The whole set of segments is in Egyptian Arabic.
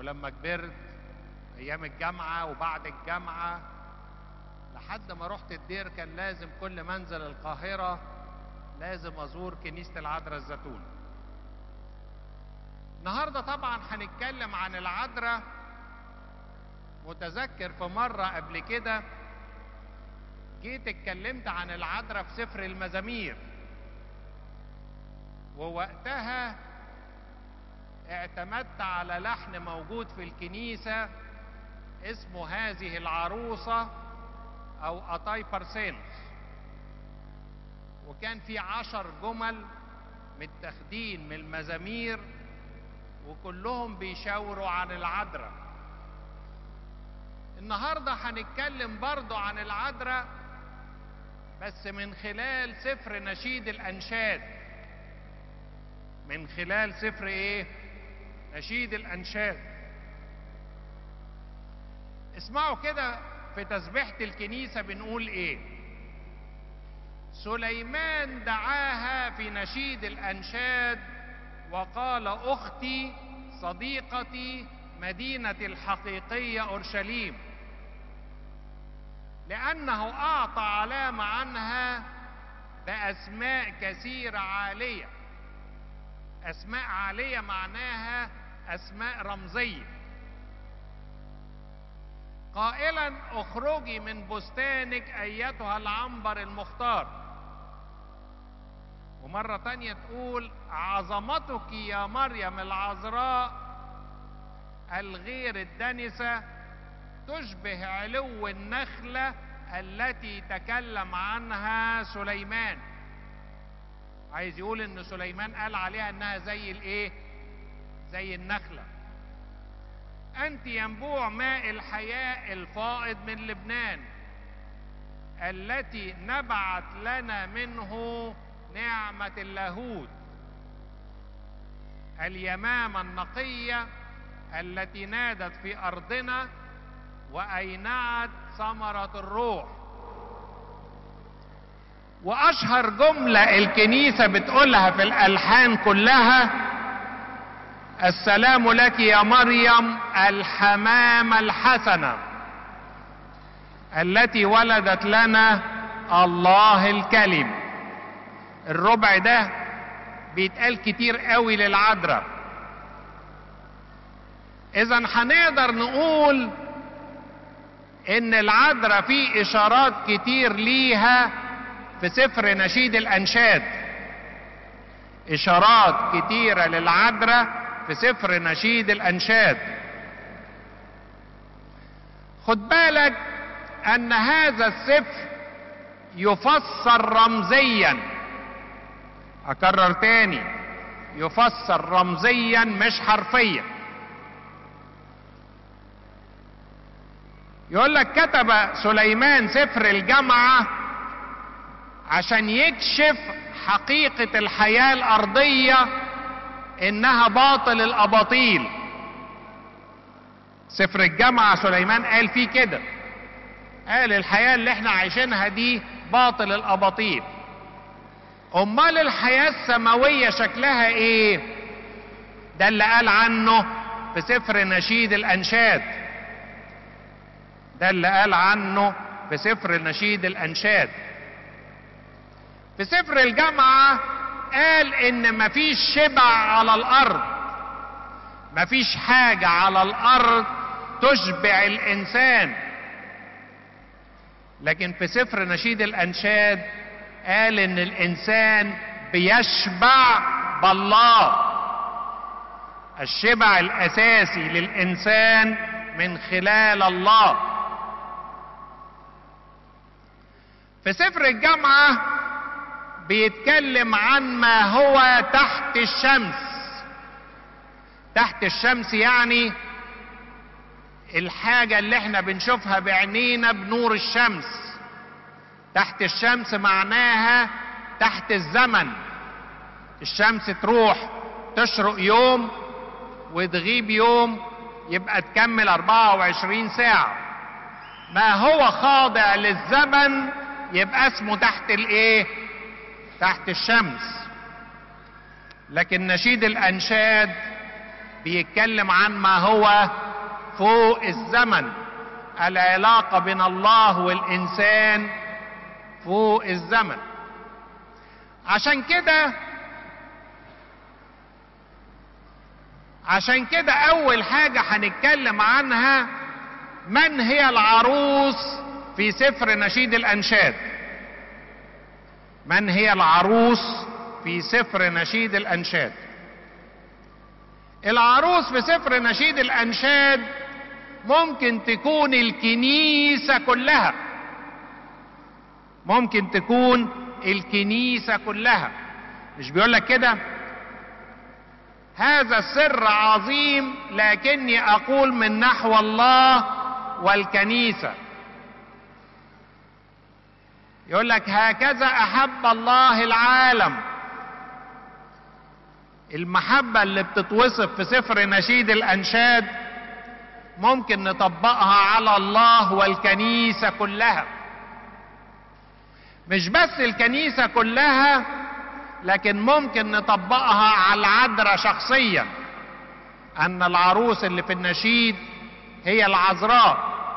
ولما كبرت ايام الجامعه وبعد الجامعه لحد ما رحت الدير كان لازم كل منزل القاهره لازم ازور كنيسه العذراء الزيتون النهارده طبعا هنتكلم عن العذراء متذكر في مره قبل كده جيت اتكلمت عن العذراء في سفر المزامير ووقتها اعتمدت على لحن موجود في الكنيسة اسمه هذه العروسة او اتاي بارسينوس وكان في عشر جمل متاخدين من المزامير وكلهم بيشاوروا عن العذراء النهاردة هنتكلم برضو عن العذراء بس من خلال سفر نشيد الأنشاد من خلال سفر ايه نشيد الأنشاد اسمعوا كده في تسبيحة الكنيسة بنقول ايه سليمان دعاها في نشيد الأنشاد وقال أختي صديقتي مدينة الحقيقية أورشليم لأنه أعطى علامة عنها بأسماء كثيرة عالية أسماء عالية معناها أسماء رمزية قائلا اخرجي من بستانك أيتها العنبر المختار ومرة تانية تقول عظمتك يا مريم العذراء الغير الدنسة تشبه علو النخلة التي تكلم عنها سليمان عايز يقول ان سليمان قال عليها انها زي الايه زي النخلة انت ينبوع ماء الحياة الفائض من لبنان التي نبعت لنا منه نعمة اللاهوت اليمامة النقية التي نادت في أرضنا وأينعت ثمرة الروح وأشهر جملة الكنيسة بتقولها في الألحان كلها السلام لك يا مريم الحمامة الحسنة التي ولدت لنا الله الكلم الربع ده بيتقال كتير قوي للعذراء اذا هنقدر نقول ان العذراء في اشارات كتير ليها في سفر نشيد الانشاد اشارات كتيرة للعذراء في سفر نشيد الانشاد خد بالك ان هذا السفر يفسر رمزيا اكرر تاني يفسر رمزيا مش حرفيا يقول لك كتب سليمان سفر الجامعة عشان يكشف حقيقة الحياة الأرضية إنها باطل الأباطيل سفر الجامعة سليمان قال فيه كده قال الحياة اللي احنا عايشينها دي باطل الأباطيل أمال الحياة السماوية شكلها إيه؟ ده اللي قال عنه في سفر نشيد الأنشاد ده اللي قال عنه في سفر نشيد الانشاد في سفر الجامعة قال ان مفيش شبع على الارض مفيش حاجة على الارض تشبع الانسان لكن في سفر نشيد الانشاد قال ان الانسان بيشبع بالله الشبع الاساسي للانسان من خلال الله في سفر الجامعة بيتكلم عن ما هو تحت الشمس تحت الشمس يعني الحاجة اللي احنا بنشوفها بعينينا بنور الشمس تحت الشمس معناها تحت الزمن الشمس تروح تشرق يوم وتغيب يوم يبقى تكمل 24 ساعة ما هو خاضع للزمن يبقى اسمه تحت الايه تحت الشمس لكن نشيد الانشاد بيتكلم عن ما هو فوق الزمن العلاقة بين الله والإنسان فوق الزمن عشان كده عشان كده أول حاجة هنتكلم عنها من هي العروس في سفر نشيد الأنشاد من هي العروس في سفر نشيد الأنشاد العروس في سفر نشيد الأنشاد ممكن تكون الكنيسة كلها ممكن تكون الكنيسة كلها مش بيقول لك كده هذا السر عظيم لكني اقول من نحو الله والكنيسة يقول لك هكذا احب الله العالم المحبة اللي بتتوصف في سفر نشيد الانشاد ممكن نطبقها على الله والكنيسة كلها مش بس الكنيسة كلها لكن ممكن نطبقها على العذراء شخصيا ان العروس اللي في النشيد هي العذراء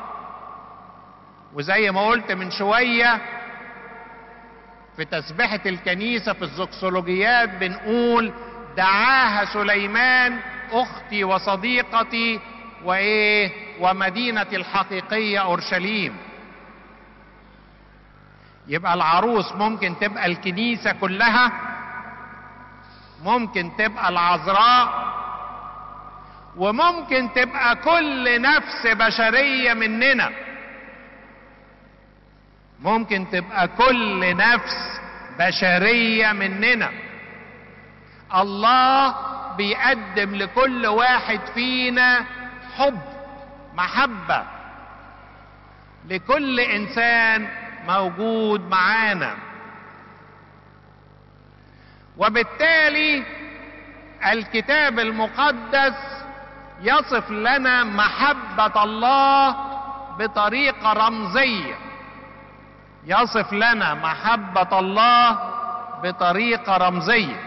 وزي ما قلت من شوية في تسبحة الكنيسة في الزوكسولوجيات بنقول دعاها سليمان اختي وصديقتي وايه ومدينتي الحقيقية اورشليم يبقى العروس ممكن تبقى الكنيسة كلها ممكن تبقى العذراء وممكن تبقى كل نفس بشرية مننا ممكن تبقى كل نفس بشرية مننا الله بيقدم لكل واحد فينا حب محبة لكل انسان موجود معانا وبالتالي الكتاب المقدس يصف لنا محبة الله بطريقة رمزية يصف لنا محبة الله بطريقة رمزية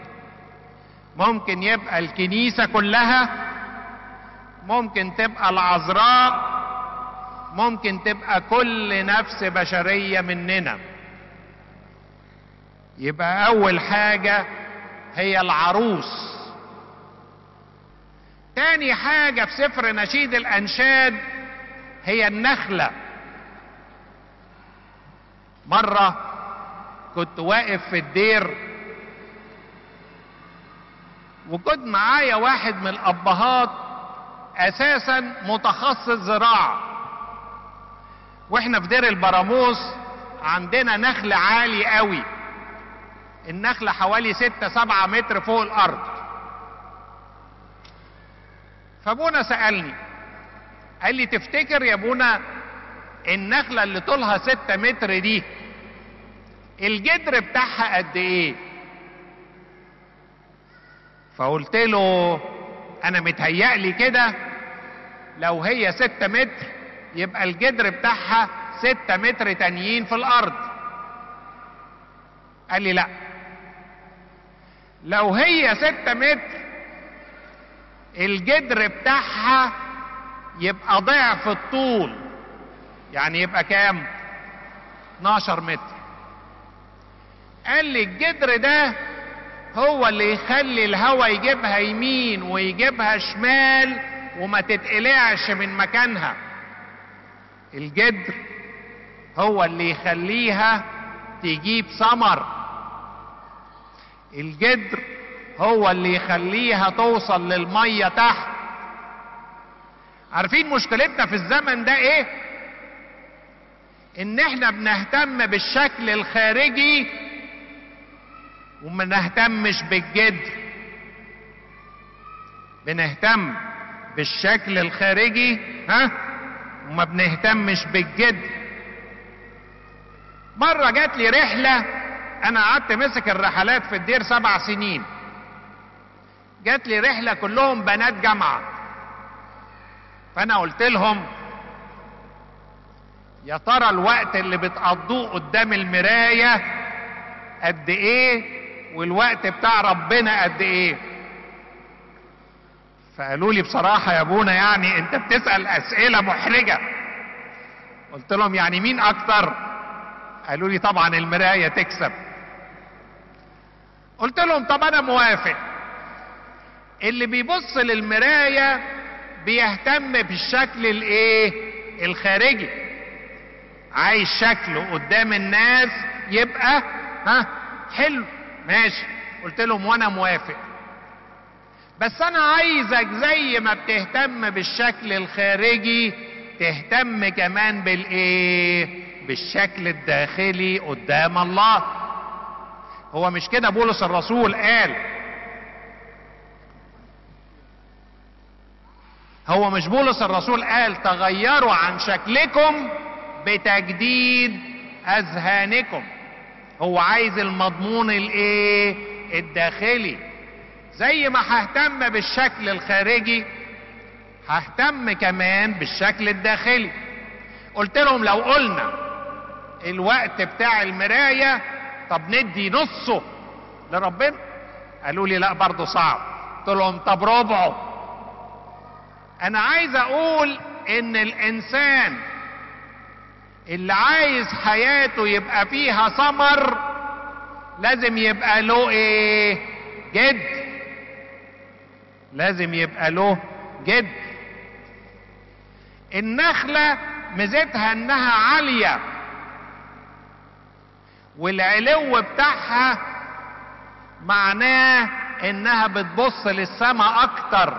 ممكن يبقى الكنيسة كلها ممكن تبقى العذراء ممكن تبقى كل نفس بشرية مننا يبقى اول حاجة هي العروس تاني حاجة في سفر نشيد الانشاد هي النخلة مرة كنت واقف في الدير وكنت معايا واحد من الابهات اساسا متخصص زراعه واحنا في دير البراموس عندنا نخل عالي قوي النخل حوالي ستة سبعة متر فوق الارض فابونا سألني قال لي تفتكر يا ابونا النخلة اللي طولها ستة متر دي الجدر بتاعها قد ايه فقلت له انا متهيألي كده لو هي ستة متر يبقى الجدر بتاعها ستة متر تانيين في الارض قال لي لا لو هي ستة متر الجدر بتاعها يبقى ضعف الطول يعني يبقى كام 12 متر قال لي الجدر ده هو اللي يخلي الهواء يجيبها يمين ويجيبها شمال وما تتقلعش من مكانها الجدر هو اللي يخليها تجيب ثمر الجدر هو اللي يخليها توصل للمية تحت عارفين مشكلتنا في الزمن ده ايه ان احنا بنهتم بالشكل الخارجي وما نهتمش بالجدر بنهتم بالشكل الخارجي ها وما بنهتمش بالجدر مرة جات لي رحلة انا قعدت مسك الرحلات في الدير سبع سنين جات لي رحلة كلهم بنات جامعة فانا قلت لهم يا ترى الوقت اللي بتقضوه قدام المراية قد ايه والوقت بتاع ربنا قد ايه فقالوا لي بصراحة يا ابونا يعني انت بتسأل اسئلة محرجة قلت لهم يعني مين اكتر قالوا لي طبعا المراية تكسب قلت لهم طب انا موافق اللي بيبص للمراية بيهتم بالشكل الايه الخارجي عايز شكله قدام الناس يبقى ها حلو ماشي قلت لهم وانا موافق بس انا عايزك زي ما بتهتم بالشكل الخارجي تهتم كمان بالايه بالشكل الداخلي قدام الله هو مش كده بولس الرسول قال هو مش بولس الرسول قال تغيروا عن شكلكم بتجديد اذهانكم هو عايز المضمون الايه الداخلي زي ما ههتم بالشكل الخارجي ههتم كمان بالشكل الداخلي قلت لهم لو قلنا الوقت بتاع المراية طب ندي نصه لربنا قالوا لي لا برضه صعب قلت لهم طب ربعه انا عايز اقول ان الانسان اللي عايز حياته يبقى فيها ثمر لازم يبقى له ايه جد لازم يبقى له جد النخلة ميزتها انها عالية والعلو بتاعها معناه انها بتبص للسماء اكتر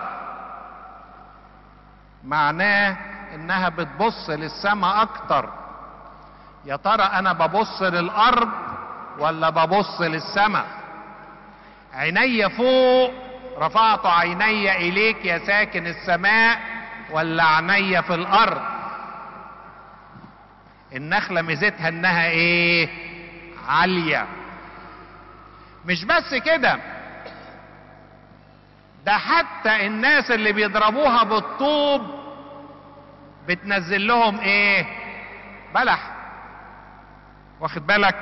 معناه انها بتبص للسماء اكتر يا ترى انا ببص للارض ولا ببص للسماء عيني فوق رفعت عيني اليك يا ساكن السماء ولا عيني في الارض النخله ميزتها انها ايه عاليه مش بس كده ده حتى الناس اللي بيضربوها بالطوب بتنزل لهم ايه بلح واخد بالك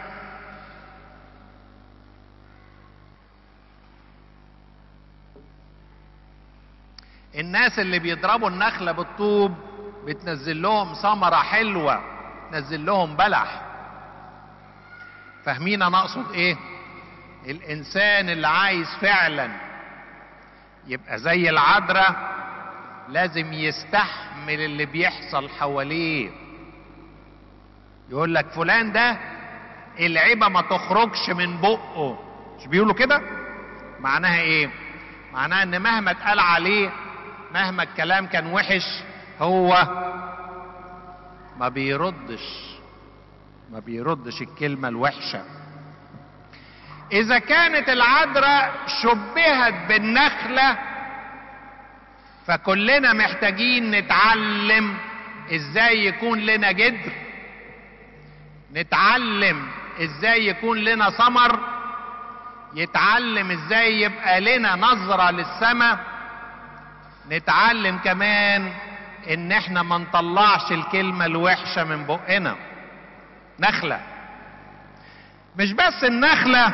الناس اللي بيضربوا النخلة بالطوب بتنزل لهم ثمرة حلوة تنزل لهم بلح فاهمين انا اقصد ايه الانسان اللي عايز فعلا يبقى زي العذراء لازم يستحمل اللي بيحصل حواليه يقول لك فلان ده العيبة ما تخرجش من بقه مش بيقولوا كده معناها ايه معناها ان مهما اتقال عليه مهما الكلام كان وحش هو ما بيردش ما بيردش الكلمة الوحشة اذا كانت العذراء شبهت بالنخلة فكلنا محتاجين نتعلم ازاي يكون لنا جدر نتعلم ازاي يكون لنا ثمر يتعلم ازاي يبقى لنا نظرة للسماء نتعلم كمان ان احنا ما نطلعش الكلمة الوحشة من بقنا نخلة مش بس النخلة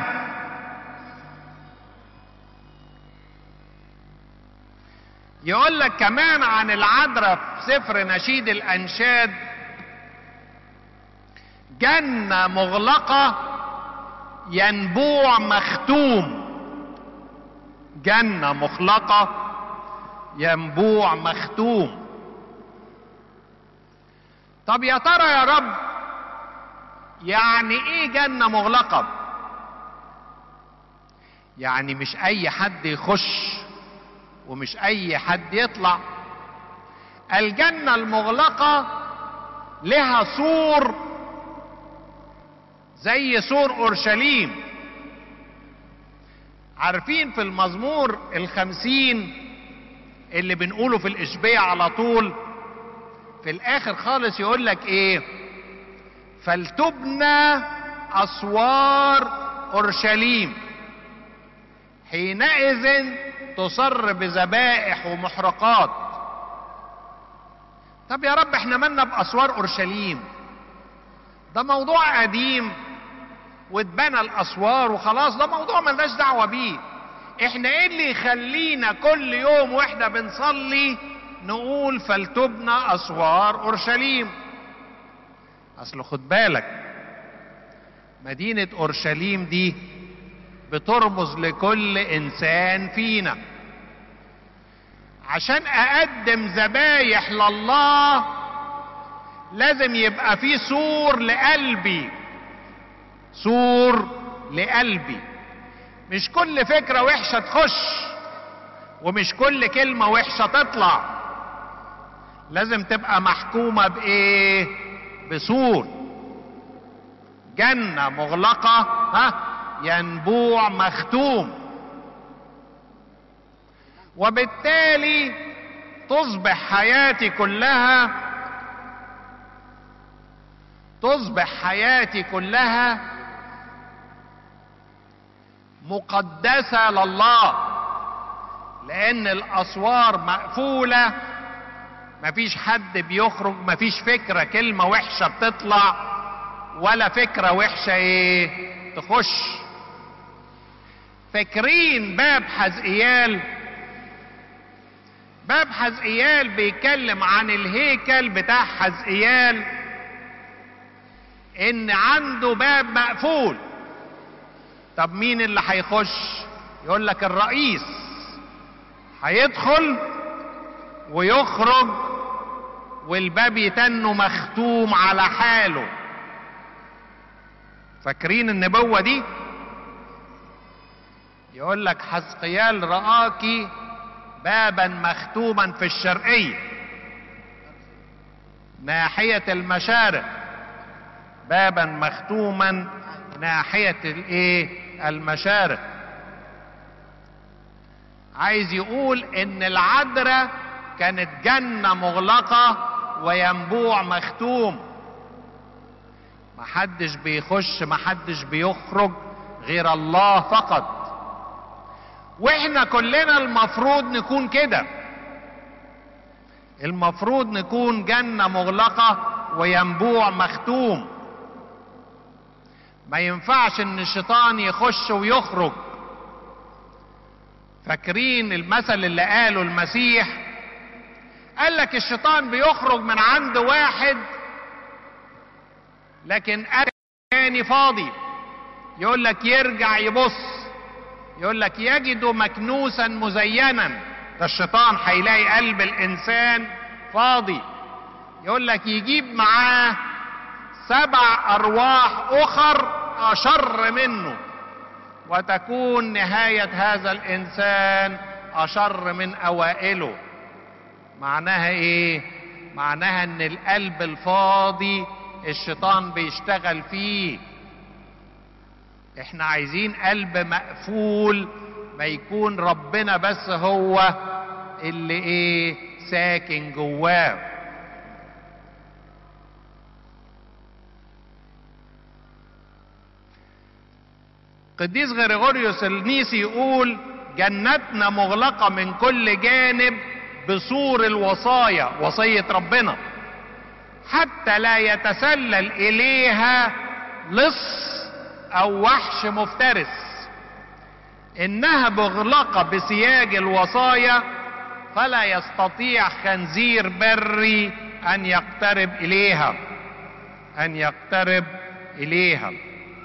يقول لك كمان عن العذراء في سفر نشيد الانشاد جنة مغلقة ينبوع مختوم جنة مغلقة ينبوع مختوم طب يا ترى يا رب يعني ايه جنة مغلقة يعني مش اي حد يخش ومش اي حد يطلع الجنة المغلقة لها سور زي سور اورشليم عارفين في المزمور الخمسين اللي بنقوله في الاشبيع على طول في الاخر خالص يقول لك ايه فلتبنى اسوار اورشليم حينئذ تصر بذبائح ومحرقات طب يا رب احنا مالنا باسوار اورشليم ده موضوع قديم واتبنى الاسوار وخلاص ده موضوع ملناش دعوه بيه احنا ايه اللي يخلينا كل يوم واحنا بنصلي نقول فلتبنى اسوار اورشليم اصل خد بالك مدينة اورشليم دي بترمز لكل انسان فينا عشان اقدم ذبايح لله لازم يبقى في سور لقلبي سور لقلبي مش كل فكرة وحشة تخش ومش كل كلمة وحشة تطلع لازم تبقى محكومة بايه بسور جنة مغلقة ها ينبوع مختوم وبالتالي تصبح حياتي كلها تصبح حياتي كلها مقدسة لله لان الاسوار مقفولة مفيش حد بيخرج مفيش فكرة كلمة وحشة بتطلع ولا فكرة وحشة ايه تخش فاكرين باب حزقيال باب حزقيال بيتكلم عن الهيكل بتاع حزقيال ان عنده باب مقفول طب مين اللي هيخش يقول لك الرئيس هيدخل ويخرج والباب يتنه مختوم على حاله فاكرين النبوة دي يقول لك حزقيال رآكي بابا مختوما في الشرقية ناحية المشارق بابا مختوما ناحية الايه المشارق عايز يقول ان العذراء كانت جنة مغلقة وينبوع مختوم محدش بيخش محدش بيخرج غير الله فقط واحنا كلنا المفروض نكون كده المفروض نكون جنة مغلقة وينبوع مختوم ما ينفعش ان الشيطان يخش ويخرج فاكرين المثل اللي قاله المسيح قال لك الشيطان بيخرج من عند واحد لكن تاني فاضي يقول لك يرجع يبص يقول لك يجد مكنوسا مزينا ده الشيطان هيلاقي قلب الانسان فاضي يقول لك يجيب معاه سبع ارواح اخر اشر منه وتكون نهاية هذا الانسان اشر من اوائله معناها ايه معناها ان القلب الفاضي الشيطان بيشتغل فيه احنا عايزين قلب مقفول ما يكون ربنا بس هو اللي ايه ساكن جواه قديس غريغوريوس النيسي يقول جنتنا مغلقة من كل جانب بسور الوصايا وصية ربنا حتى لا يتسلل اليها لص او وحش مفترس انها مغلقة بسياج الوصايا فلا يستطيع خنزير بري ان يقترب اليها ان يقترب اليها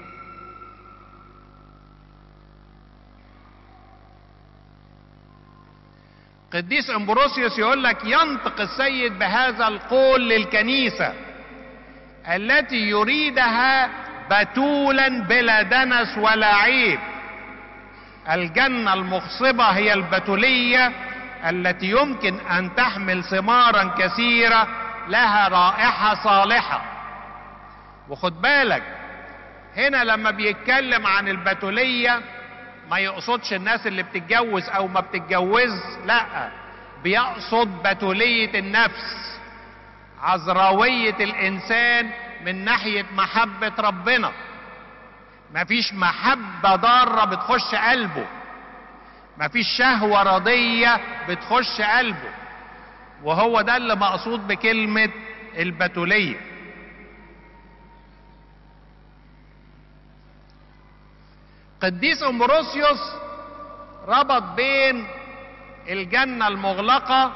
قديس امبروسيوس يقول لك ينطق السيد بهذا القول للكنيسة التي يريدها بتولا بلا دنس ولا عيب الجنة المخصبة هي البتولية التي يمكن ان تحمل ثمارا كثيرة لها رائحة صالحة وخد بالك هنا لما بيتكلم عن البتولية ما يقصدش الناس اللي بتتجوز او ما بتتجوز لا بيقصد بتولية النفس عذراوية الانسان من ناحية محبة ربنا مفيش محبة ضارة بتخش قلبه مفيش شهوة رضية بتخش قلبه وهو ده اللي مقصود بكلمة البتولية قديس امبروسيوس ربط بين الجنة المغلقة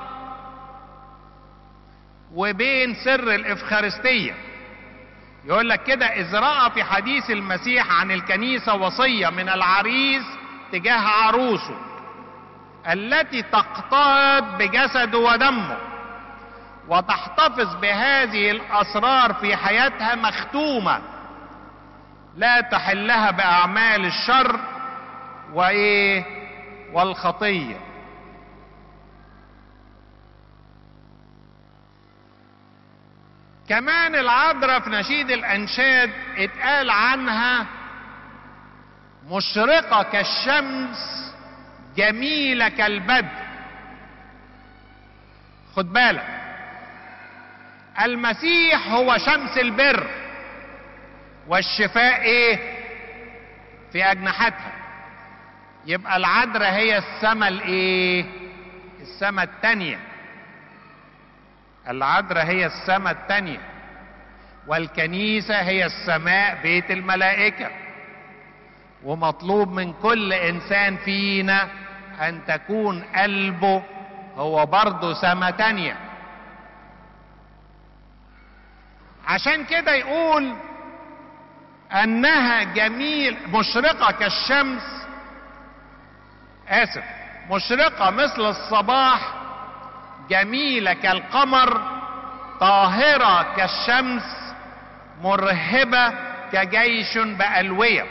وبين سر الإفخارستية يقول لك كده إذ رأى في حديث المسيح عن الكنيسة وصية من العريس تجاه عروسه التي تقتاد بجسده ودمه وتحتفظ بهذه الأسرار في حياتها مختومة لا تحلها بأعمال الشر وإيه والخطية كمان العذراء في نشيد الأنشاد اتقال عنها مشرقة كالشمس جميلة كالبدر خد بالك المسيح هو شمس البر والشفاء ايه في اجنحتها يبقى العذراء هي السماء الايه السماء التانية العذراء هي السماء التانية والكنيسة هي السماء بيت الملائكة ومطلوب من كل انسان فينا ان تكون قلبه هو برضه سما تانية عشان كده يقول انها جميل مشرقة كالشمس اسف مشرقة مثل الصباح جميلة كالقمر طاهرة كالشمس مرهبة كجيش بألوية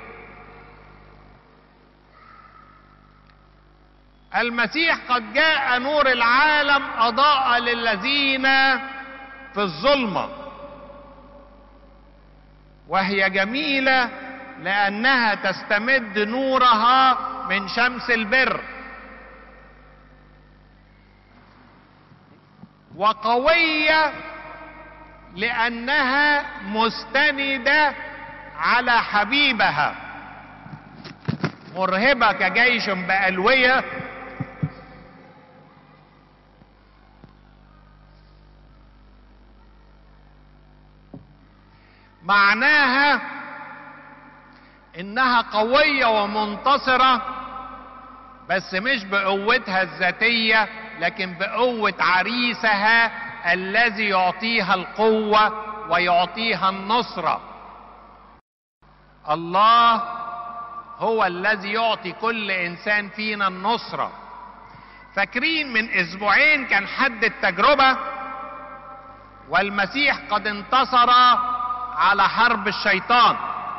المسيح قد جاء نور العالم أضاء للذين في الظلمة وهي جميلة لأنها تستمد نورها من شمس البر وقوية لأنها مستندة على حبيبها مرهبة كجيش بألوية معناها انها قوية ومنتصرة بس مش بقوتها الذاتية لكن بقوة عريسها الذي يعطيها القوة ويعطيها النصرة الله هو الذي يعطي كل انسان فينا النصرة فاكرين من اسبوعين كان حد التجربة والمسيح قد انتصر على حرب الشيطان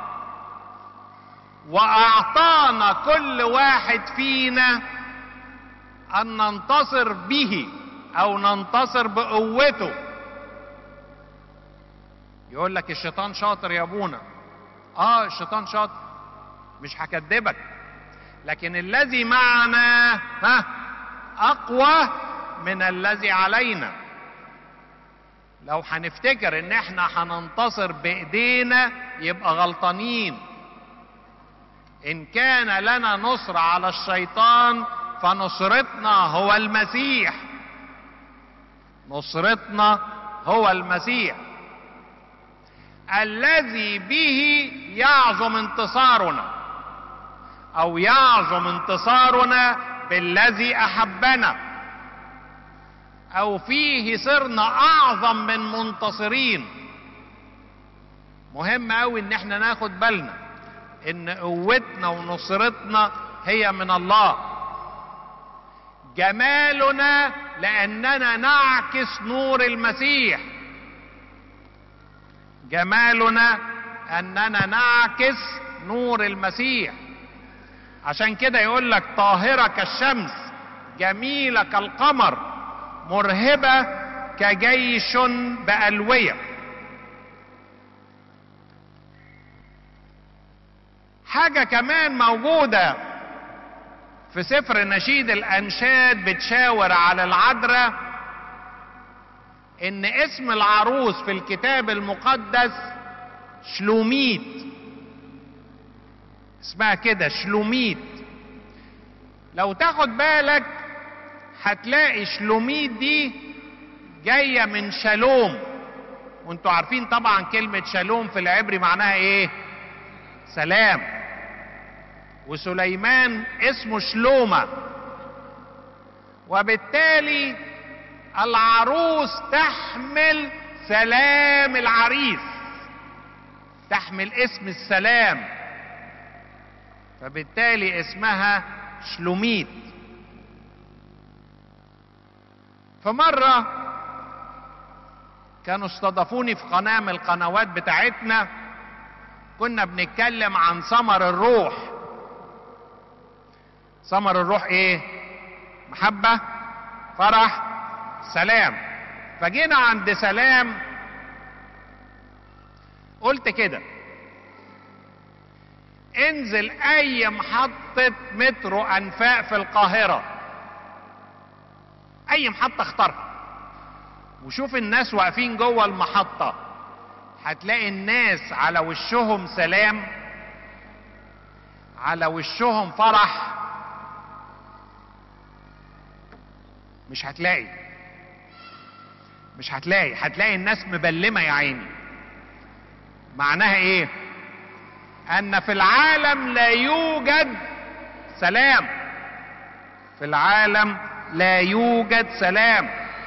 واعطانا كل واحد فينا ان ننتصر به او ننتصر بقوته يقول لك الشيطان شاطر يا ابونا اه الشيطان شاطر مش هكدبك لكن الذي معنا ها اقوى من الذي علينا لو هنفتكر ان احنا هننتصر بايدينا يبقى غلطانين ان كان لنا نصر على الشيطان فنصرتنا هو المسيح نصرتنا هو المسيح الذي به يعظم انتصارنا او يعظم انتصارنا بالذي احبنا او فيه صرنا اعظم من منتصرين مهم قوي ان احنا ناخد بالنا ان قوتنا ونصرتنا هي من الله جمالنا لاننا نعكس نور المسيح جمالنا اننا نعكس نور المسيح عشان كده يقول لك طاهرة كالشمس جميلة كالقمر مرهبة كجيش بألوية حاجة كمان موجودة في سفر نشيد الأنشاد بتشاور على العذراء إن اسم العروس في الكتاب المقدس شلوميت اسمها كده شلوميت لو تاخد بالك هتلاقي شلوميت دي جاية من شالوم وانتوا عارفين طبعا كلمة شالوم في العبري معناها ايه سلام وسليمان اسمه شلومة وبالتالي العروس تحمل سلام العريس تحمل اسم السلام فبالتالي اسمها شلوميت فمرة كانوا استضافوني في قناة من القنوات بتاعتنا كنا بنتكلم عن ثمر الروح ثمر الروح ايه محبة فرح سلام فجينا عند سلام قلت كده انزل اي محطة مترو انفاق في القاهرة اي محطة اختارها وشوف الناس واقفين جوه المحطة هتلاقي الناس على وشهم سلام على وشهم فرح مش هتلاقي مش هتلاقي هتلاقي الناس مبلمة يا عيني معناها ايه ان في العالم لا يوجد سلام في العالم لا يوجد سلام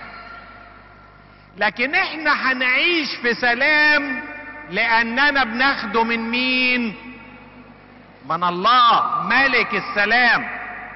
لكن احنا هنعيش في سلام لاننا بناخده من مين من الله ملك السلام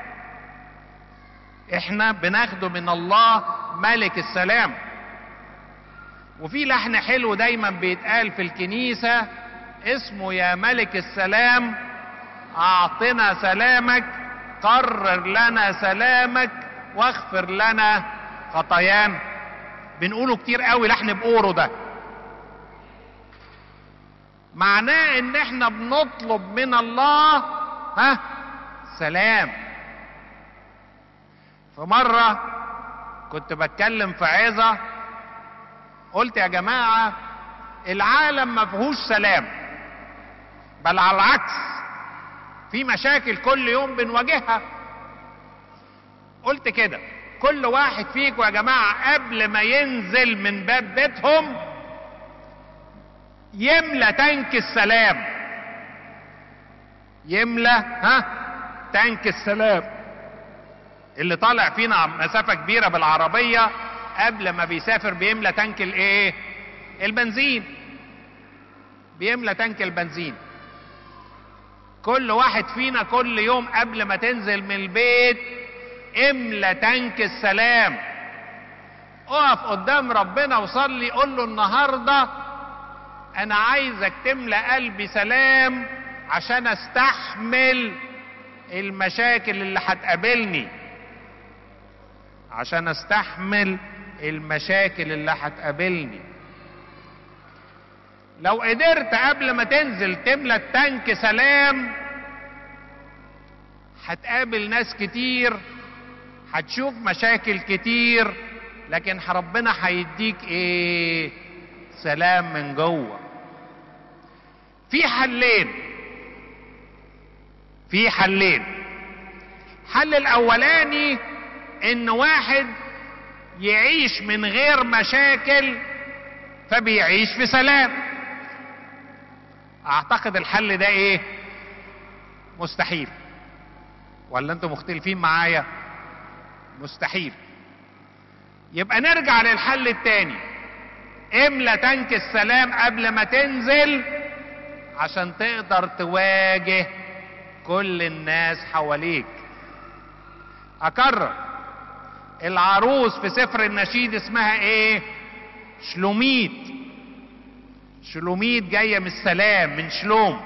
احنا بناخده من الله ملك السلام وفي لحن حلو دايما بيتقال في الكنيسة اسمه يا ملك السلام اعطنا سلامك قرر لنا سلامك واغفر لنا خطايانا بنقوله كتير قوي لحن بقوره ده معناه ان احنا بنطلب من الله ها سلام فمرة كنت بتكلم في عظة قلت يا جماعة العالم ما فيهوش سلام بل على العكس في مشاكل كل يوم بنواجهها قلت كده كل واحد فيكم يا جماعة قبل ما ينزل من باب بيتهم يملى تانك السلام يملى ها تانك السلام اللي طالع فينا مسافة كبيرة بالعربية قبل ما بيسافر بيملى تانك الايه البنزين بيملى تانك البنزين كل واحد فينا كل يوم قبل ما تنزل من البيت املى تانك السلام اقف قدام ربنا وصلي قول له النهارده انا عايزك تملى قلبي سلام عشان استحمل المشاكل اللي هتقابلني عشان استحمل المشاكل اللي هتقابلني لو قدرت قبل ما تنزل تملى التانك سلام هتقابل ناس كتير هتشوف مشاكل كتير لكن ربنا هيديك ايه سلام من جوه في حلين في حلين الحل الاولاني ان واحد يعيش من غير مشاكل فبيعيش في سلام اعتقد الحل ده ايه مستحيل ولا انتم مختلفين معايا مستحيل يبقى نرجع للحل التاني املى تانك السلام قبل ما تنزل عشان تقدر تواجه كل الناس حواليك اكرر العروس في سفر النشيد اسمها ايه شلوميت شلوميت جايه من السلام من شلوم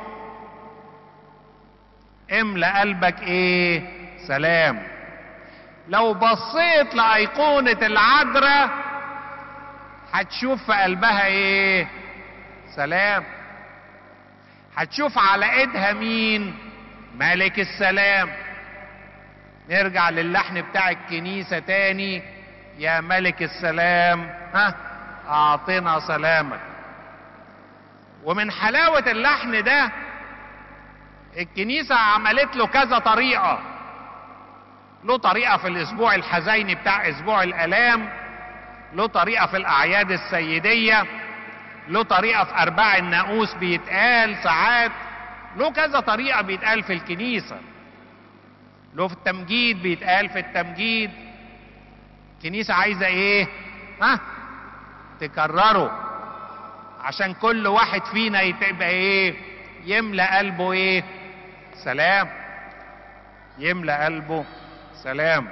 املى قلبك ايه سلام لو بصيت لايقونه العذراء هتشوف في قلبها ايه سلام هتشوف على ايدها مين ملك السلام نرجع للحن بتاع الكنيسة تاني يا ملك السلام ها اعطنا سلامك ومن حلاوة اللحن ده الكنيسة عملت له كذا طريقة له طريقة في الاسبوع الحزيني بتاع اسبوع الالام له طريقة في الاعياد السيدية له طريقة في ارباع الناقوس بيتقال ساعات له كذا طريقة بيتقال في الكنيسة له في التمجيد بيتقال في التمجيد الكنيسة عايزة ايه ها تكرره عشان كل واحد فينا يبقى ايه يملى قلبه ايه سلام يملى قلبه سلام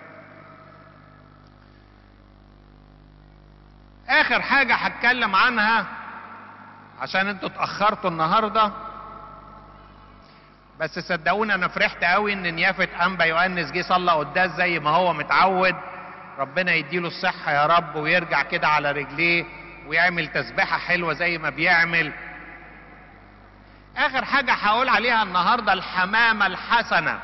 اخر حاجة هتكلم عنها عشان انتوا اتأخرتوا النهاردة بس صدقوني انا فرحت قوي ان نيافة انبا يؤنس جه صلى قداس زي ما هو متعود ربنا يديله الصحة يا رب ويرجع كده على رجليه ويعمل تسبيحة حلوة زي ما بيعمل اخر حاجة هقول عليها النهاردة الحمامة الحسنة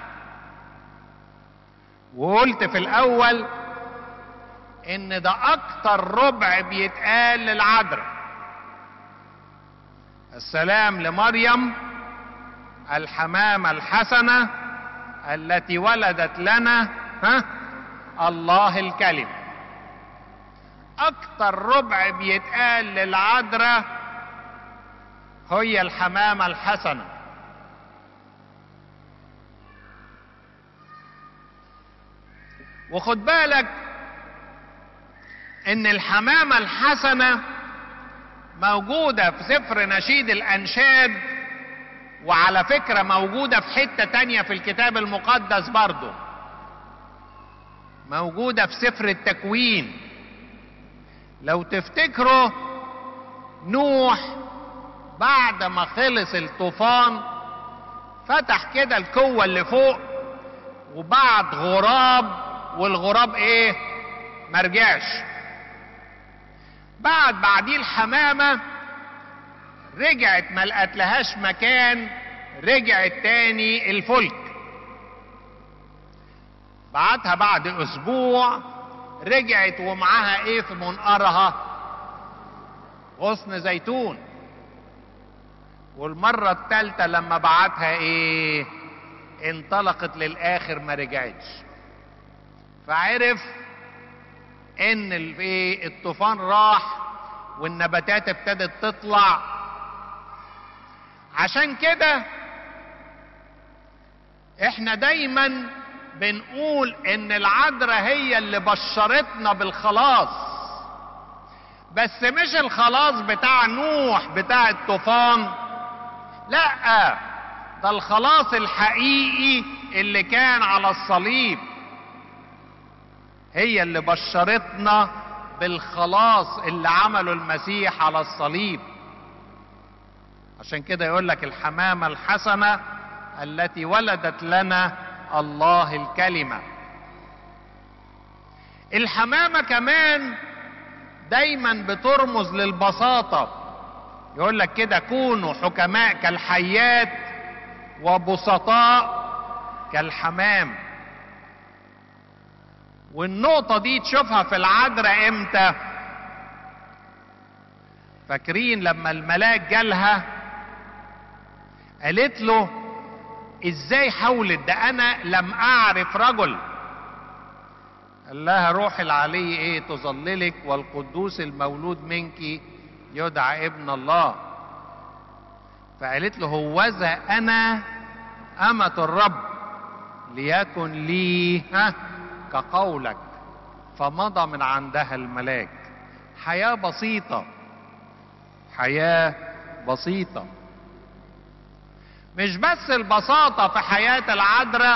وقلت في الاول ان ده اكتر ربع بيتقال للعذراء السلام لمريم الحمامة الحسنة التي ولدت لنا ها الله الكلم اكتر ربع بيتقال للعذراء هي الحمامة الحسنة وخد بالك ان الحمامة الحسنة موجودة في سفر نشيد الانشاد وعلى فكرة موجودة في حتة تانية في الكتاب المقدس برضو موجودة في سفر التكوين لو تفتكروا نوح بعد ما خلص الطوفان فتح كده الكوة اللي فوق وبعد غراب والغراب ايه مرجعش بعد بعديه الحمامة رجعت ما لقتلهاش مكان رجعت تاني الفلك بعتها بعد اسبوع رجعت ومعاها ايه في منقرها غصن زيتون والمرة التالتة لما بعتها ايه انطلقت للاخر ما رجعتش فعرف ان ايه الطوفان راح والنباتات ابتدت تطلع عشان كده احنا دايما بنقول ان العذراء هي اللي بشرتنا بالخلاص بس مش الخلاص بتاع نوح بتاع الطوفان لا ده الخلاص الحقيقي اللي كان على الصليب هي اللي بشرتنا بالخلاص اللي عمله المسيح على الصليب عشان كده يقول لك الحمامة الحسنة التي ولدت لنا الله الكلمة الحمامة كمان دايما بترمز للبساطة يقول لك كده كونوا حكماء كالحيات وبسطاء كالحمام والنقطة دي تشوفها في العذراء امتى فاكرين لما الملاك جالها قالت له ازاي حولت ده انا لم اعرف رجل قال لها روح العلي ايه تظللك والقدوس المولود منك يدعى ابن الله فقالت له هوذا انا امة الرب ليكن لي ها كقولك فمضى من عندها الملاك حياة بسيطة حياة بسيطة مش بس البساطة في حياة العذراء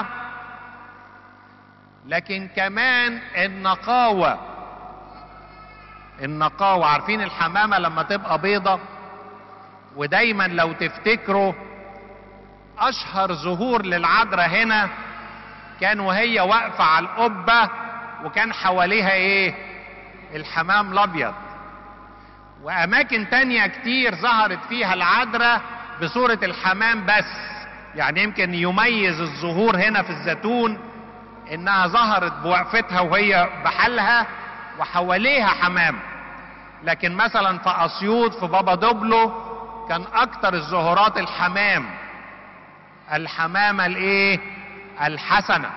لكن كمان النقاوة النقاوة عارفين الحمامة لما تبقى بيضة ودايما لو تفتكروا اشهر ظهور للعذراء هنا كان وهي واقفة على القبة وكان حواليها ايه الحمام الابيض واماكن تانية كتير ظهرت فيها العذراء بصورة الحمام بس يعني يمكن يميز الظهور هنا في الزيتون انها ظهرت بوقفتها وهي بحالها وحواليها حمام لكن مثلا في اسيوط في بابا دوبلو كان اكتر الظهورات الحمام الحمامة الايه الحسنة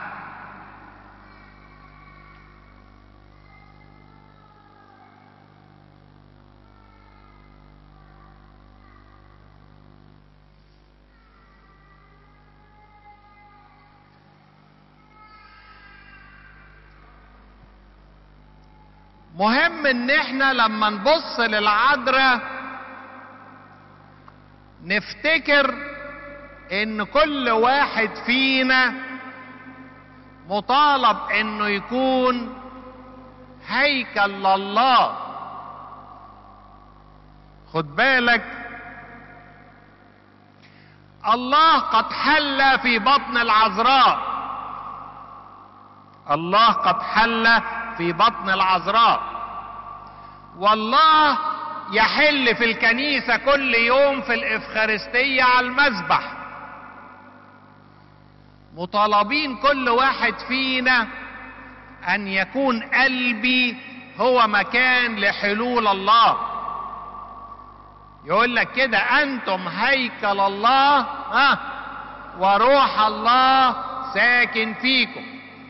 مهم ان احنا لما نبص للعذراء نفتكر ان كل واحد فينا مطالب انه يكون هيكل لله خد بالك الله قد حل في بطن العذراء الله قد حل في بطن العذراء والله يحل في الكنيسة كل يوم في الإفخارستية على المذبح مطالبين كل واحد فينا أن يكون قلبي هو مكان لحلول الله يقول لك كده أنتم هيكل الله ها وروح الله ساكن فيكم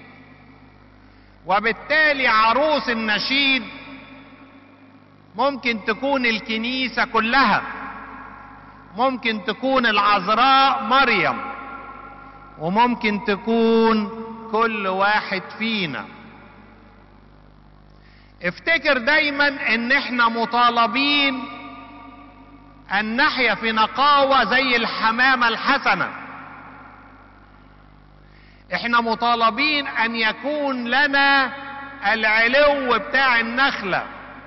وبالتالي عروس النشيد ممكن تكون الكنيسة كلها ممكن تكون العذراء مريم وممكن تكون كل واحد فينا افتكر دايما ان احنا مطالبين ان نحيا في نقاوة زي الحمامة الحسنة احنا مطالبين ان يكون لنا العلو بتاع النخلة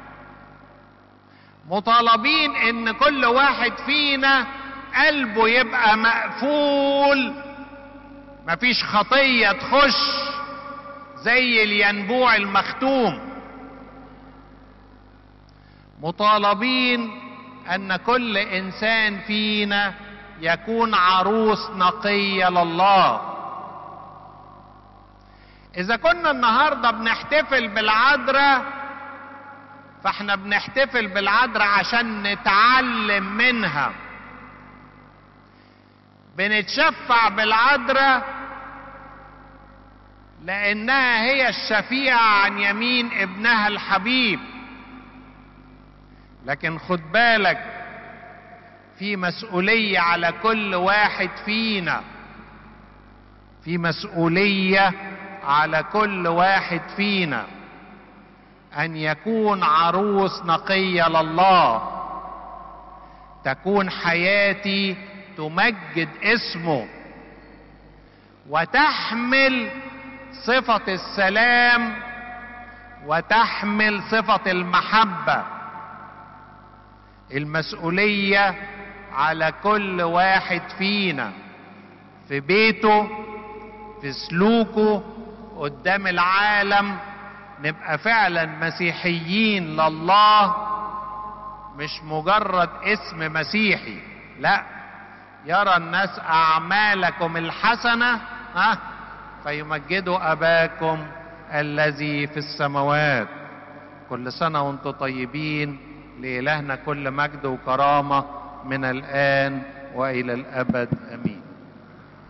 مطالبين ان كل واحد فينا قلبه يبقى مقفول مفيش خطية تخش زي الينبوع المختوم مطالبين ان كل انسان فينا يكون عروس نقية لله اذا كنا النهاردة بنحتفل بالعذراء فاحنا بنحتفل بالعذراء عشان نتعلم منها بنتشفع بالعذراء لانها هي الشفيعة عن يمين ابنها الحبيب لكن خد بالك في مسؤولية على كل واحد فينا في مسؤولية على كل واحد فينا ان يكون عروس نقية لله تكون حياتي تمجد اسمه وتحمل صفة السلام وتحمل صفة المحبة المسؤولية على كل واحد فينا في بيته في سلوكه قدام العالم نبقى فعلا مسيحيين لله مش مجرد اسم مسيحي لا يرى الناس اعمالكم الحسنه ها فيمجدوا اباكم الذي في السماوات كل سنه وانتم طيبين لالهنا كل مجد وكرامه من الان والى الابد امين